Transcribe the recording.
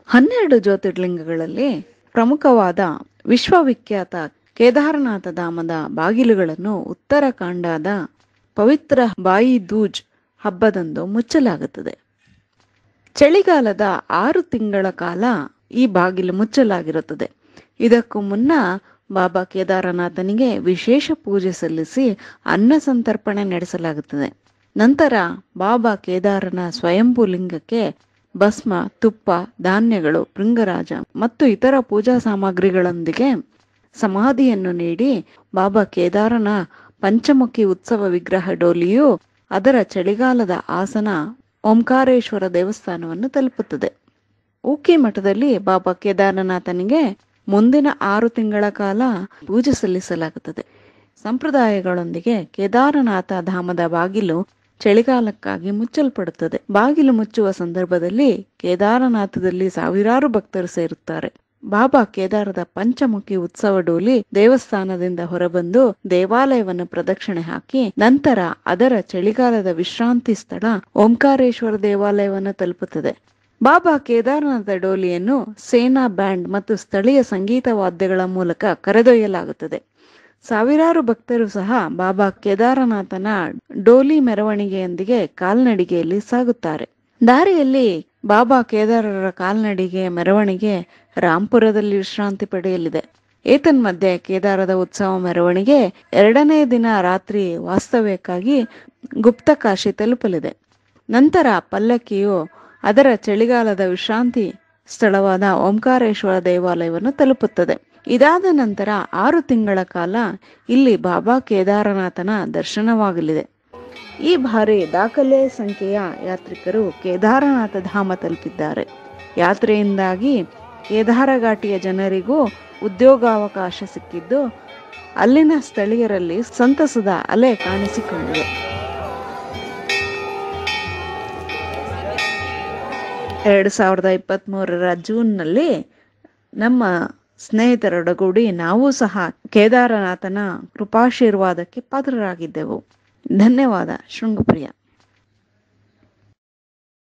ಹನ್ನೆರಡು ಜ್ಯೋತಿರ್ಲಿಂಗಗಳಲ್ಲಿ ಪ್ರಮುಖವಾದ ವಿಶ್ವವಿಖ್ಯಾತ ಕೇದಾರನಾಥ ಧಾಮದ ಬಾಗಿಲುಗಳನ್ನು ಉತ್ತರಾಖಂಡದ ಪವಿತ್ರ ಬಾಯಿ ದೂಜ್ ಹಬ್ಬದಂದು ಮುಚ್ಚಲಾಗುತ್ತದೆ ಚಳಿಗಾಲದ ಆರು ತಿಂಗಳ ಕಾಲ ಈ ಬಾಗಿಲು ಮುಚ್ಚಲಾಗಿರುತ್ತದೆ ಇದಕ್ಕೂ ಮುನ್ನ ಬಾಬಾ ಕೇದಾರನಾಥನಿಗೆ ವಿಶೇಷ ಪೂಜೆ ಸಲ್ಲಿಸಿ ಅನ್ನ ಸಂತರ್ಪಣೆ ನಡೆಸಲಾಗುತ್ತದೆ ನಂತರ ಬಾಬಾ ಕೇದಾರನ ಸ್ವಯಂಭೂ ಲಿಂಗಕ್ಕೆ ಭಸ್ಮ ತುಪ್ಪ ಧಾನ್ಯಗಳು ಭೃಂಗರಾಜ ಮತ್ತು ಇತರ ಪೂಜಾ ಸಾಮಗ್ರಿಗಳೊಂದಿಗೆ ಸಮಾಧಿಯನ್ನು ನೀಡಿ ಬಾಬಾ ಕೇದಾರನ ಪಂಚಮುಖಿ ಉತ್ಸವ ವಿಗ್ರಹ ಡೋಲಿಯು ಅದರ ಚಳಿಗಾಲದ ಆಸನ ಓಂಕಾರೇಶ್ವರ ದೇವಸ್ಥಾನವನ್ನು ತಲುಪುತ್ತದೆ ಊಕಿ ಮಠದಲ್ಲಿ ಬಾಬಾ ಕೇದಾರನಾಥನಿಗೆ ಮುಂದಿನ ಆರು ತಿಂಗಳ ಕಾಲ ಪೂಜೆ ಸಲ್ಲಿಸಲಾಗುತ್ತದೆ ಸಂಪ್ರದಾಯಗಳೊಂದಿಗೆ ಕೇದಾರನಾಥ ಧಾಮದ ಬಾಗಿಲು ಚಳಿಗಾಲಕ್ಕಾಗಿ ಮುಚ್ಚಲ್ಪಡುತ್ತದೆ ಬಾಗಿಲು ಮುಚ್ಚುವ ಸಂದರ್ಭದಲ್ಲಿ ಕೇದಾರನಾಥದಲ್ಲಿ ಸಾವಿರಾರು ಭಕ್ತರು ಸೇರುತ್ತಾರೆ ಬಾಬಾ ಕೇದಾರದ ಪಂಚಮುಖಿ ಉತ್ಸವ ಡೋಲಿ ದೇವಸ್ಥಾನದಿಂದ ಹೊರಬಂದು ದೇವಾಲಯವನ್ನು ಪ್ರದಕ್ಷಿಣೆ ಹಾಕಿ ನಂತರ ಅದರ ಚಳಿಗಾಲದ ವಿಶ್ರಾಂತಿ ಸ್ಥಳ ಓಂಕಾರೇಶ್ವರ ದೇವಾಲಯವನ್ನು ತಲುಪುತ್ತದೆ ಬಾಬಾ ಕೇದಾರನಾಥ ಡೋಲಿಯನ್ನು ಸೇನಾ ಬ್ಯಾಂಡ್ ಮತ್ತು ಸ್ಥಳೀಯ ಸಂಗೀತ ವಾದ್ಯಗಳ ಮೂಲಕ ಕರೆದೊಯ್ಯಲಾಗುತ್ತದೆ ಸಾವಿರಾರು ಭಕ್ತರು ಸಹ ಬಾಬಾ ಕೇದಾರನಾಥನ ಡೋಲಿ ಮೆರವಣಿಗೆಯೊಂದಿಗೆ ಕಾಲ್ನಡಿಗೆಯಲ್ಲಿ ಸಾಗುತ್ತಾರೆ ದಾರಿಯಲ್ಲಿ ಬಾಬಾ ಕೇದಾರರ ಕಾಲ್ನಡಿಗೆ ಮೆರವಣಿಗೆ ರಾಂಪುರದಲ್ಲಿ ವಿಶ್ರಾಂತಿ ಪಡೆಯಲಿದೆ ಏತನ್ಮಧ್ಯೆ ಕೇದಾರದ ಉತ್ಸವ ಮೆರವಣಿಗೆ ಎರಡನೇ ದಿನ ರಾತ್ರಿ ವಾಸ್ತವ್ಯಕ್ಕಾಗಿ ಗುಪ್ತಕಾಶಿ ತಲುಪಲಿದೆ ನಂತರ ಪಲ್ಲಕ್ಕಿಯು ಅದರ ಚಳಿಗಾಲದ ವಿಶ್ರಾಂತಿ ಸ್ಥಳವಾದ ಓಂಕಾರೇಶ್ವರ ದೇವಾಲಯವನ್ನು ತಲುಪುತ್ತದೆ ಇದಾದ ನಂತರ ಆರು ತಿಂಗಳ ಕಾಲ ಇಲ್ಲಿ ಬಾಬಾ ಕೇದಾರನಾಥನ ದರ್ಶನವಾಗಲಿದೆ ಈ ಬಾರಿ ದಾಖಲೆ ಸಂಖ್ಯೆಯ ಯಾತ್ರಿಕರು ಕೇದಾರನಾಥ ಧಾಮ ತಲುಪಿದ್ದಾರೆ ಯಾತ್ರೆಯಿಂದಾಗಿ ಕೇದಾರಘಾಟಿಯ ಜನರಿಗೂ ಉದ್ಯೋಗಾವಕಾಶ ಸಿಕ್ಕಿದ್ದು ಅಲ್ಲಿನ ಸ್ಥಳೀಯರಲ್ಲಿ ಸಂತಸದ ಅಲೆ ಕಾಣಿಸಿಕೊಂಡಿದೆ ಎರಡು ಸಾವಿರದ ಇಪ್ಪತ್ತ್ಮೂರರ ಜೂನ್ನಲ್ಲಿ ನಮ್ಮ ಸ್ನೇಹಿತರೊಡಗೂಡಿ ನಾವು ಸಹ ಕೇದಾರನಾಥನ ಕೃಪಾಶೀರ್ವಾದಕ್ಕೆ ಪಾತ್ರರಾಗಿದ್ದೆವು ಧನ್ಯವಾದ ಶೃಂಗಪ್ರಿಯ